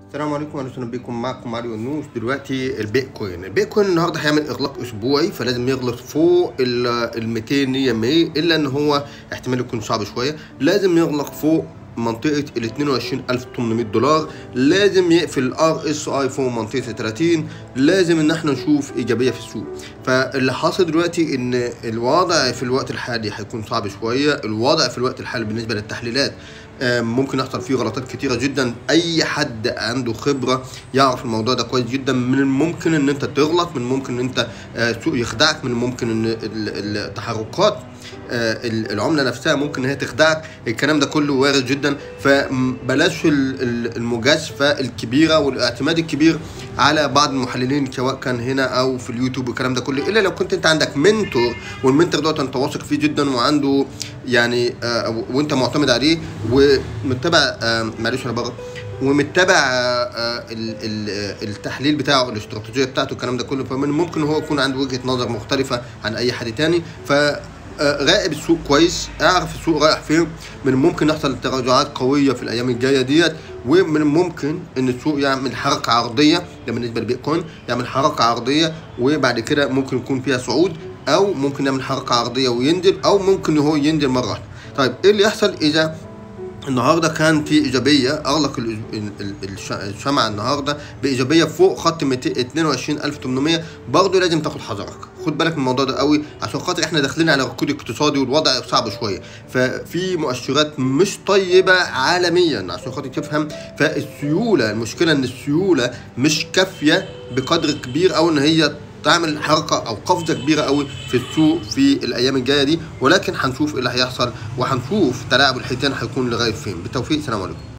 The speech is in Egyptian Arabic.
السلام عليكم اهلا وسهلا بكم معكم ماريو النوس دلوقتي البيتكوين البيتكوين النهارده هيعمل اغلاق اسبوعي فلازم يغلق فوق ال 200 100 100 الا ان هو احتمال يكون صعب شويه لازم يغلق فوق منطقة ال 22800 دولار لازم يقفل الار اس اي فوق منطقة ال 30 لازم ان احنا نشوف ايجابية في السوق فاللي حاصل دلوقتي ان الوضع في الوقت الحالي هيكون صعب شوية الوضع في الوقت الحالي بالنسبة للتحليلات ممكن يحصل فيه غلطات كتيره جدا اي حد عنده خبره يعرف الموضوع ده كويس جدا من الممكن ان انت تغلط من الممكن ان انت السوق يخدعك من الممكن ان التحركات العمله نفسها ممكن ان هي تخدعك الكلام ده كله وارد جدا فبلاش المجازفه الكبيره والاعتماد الكبير على بعض المحللين سواء كان هنا او في اليوتيوب والكلام ده كله الا لو كنت انت عندك منتور والمنتور دوت انت واثق فيه جدا وعنده يعني آه وانت معتمد عليه ومتبع آه معلش انا بره ومتبع آه التحليل بتاعه الاستراتيجيه بتاعته الكلام ده كله فمن ممكن هو يكون عنده وجهه نظر مختلفه عن اي حد تاني ف راقب السوق كويس اعرف السوق رايح فين من الممكن يحصل تراجعات قويه في الايام الجايه ديت ومن الممكن ان السوق يعمل حركه عرضيه ده بالنسبه للبيتكوين يعمل حركه عرضيه وبعد كده ممكن يكون فيها صعود او ممكن يعمل حركه عرضيه وينزل او ممكن هو ينزل مره واحده طيب ايه اللي يحصل اذا النهارده كان في ايجابيه اغلق الشمعه النهارده بايجابيه فوق خط 22800 برضه لازم تاخد حذرك خد بالك من الموضوع ده قوي عشان خاطر احنا داخلين على ركود اقتصادي والوضع صعب شويه ففي مؤشرات مش طيبه عالميا عشان خاطر تفهم فالسيوله المشكله ان السيوله مش كافيه بقدر كبير او ان هي تعمل حركه او قفزه كبيره قوي في السوق في الايام الجايه دي ولكن هنشوف ايه اللي هيحصل وهنشوف تلاعب الحيتان هيكون لغايه فين بالتوفيق سلام عليكم